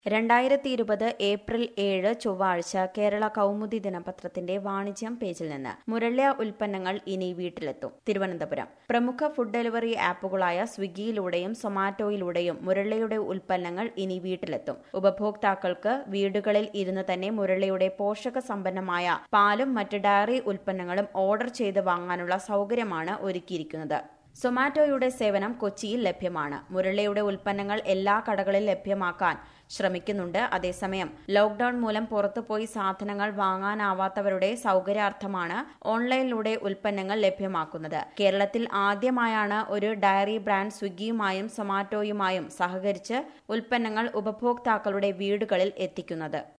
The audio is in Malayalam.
രണ്ടായിരത്തി ഇരുപത് ഏപ്രിൽ ഏഴ് ചൊവ്വാഴ്ച കേരള കൗമുദി ദിനപത്രത്തിന്റെ വാണിജ്യം പേജിൽ നിന്ന് മുരള്യ ഉൽപ്പന്നങ്ങൾ ഇനി വീട്ടിലെത്തും തിരുവനന്തപുരം പ്രമുഖ ഫുഡ് ഡെലിവറി ആപ്പുകളായ സ്വിഗ്ഗിയിലൂടെയും സൊമാറ്റോയിലൂടെയും മുരള്യയുടെ ഉൽപ്പന്നങ്ങൾ ഇനി വീട്ടിലെത്തും ഉപഭോക്താക്കൾക്ക് വീടുകളിൽ ഇരുന്ന് തന്നെ മുരള്യയുടെ പോഷക സമ്പന്നമായ പാലും മറ്റ് ഡയറി ഉൽപ്പന്നങ്ങളും ഓർഡർ ചെയ്ത് വാങ്ങാനുള്ള സൗകര്യമാണ് ഒരുക്കിയിരിക്കുന്നത് സൊമാറ്റോയുടെ സേവനം കൊച്ചിയിൽ ലഭ്യമാണ് മുരളിയുടെ ഉൽപ്പന്നങ്ങൾ എല്ലാ കടകളിൽ ലഭ്യമാക്കാൻ ശ്രമിക്കുന്നുണ്ട് അതേസമയം ലോക്ഡൌൺ മൂലം പുറത്തുപോയി സാധനങ്ങൾ വാങ്ങാനാവാത്തവരുടെ സൗകര്യാർത്ഥമാണ് ഓൺലൈനിലൂടെ ഉൽപ്പന്നങ്ങൾ ലഭ്യമാക്കുന്നത് കേരളത്തിൽ ആദ്യമായാണ് ഒരു ഡയറി ബ്രാൻഡ് സ്വിഗ്ഗിയുമായും സൊമാറ്റോയുമായും സഹകരിച്ച് ഉൽപ്പന്നങ്ങൾ ഉപഭോക്താക്കളുടെ വീടുകളിൽ എത്തിക്കുന്നത്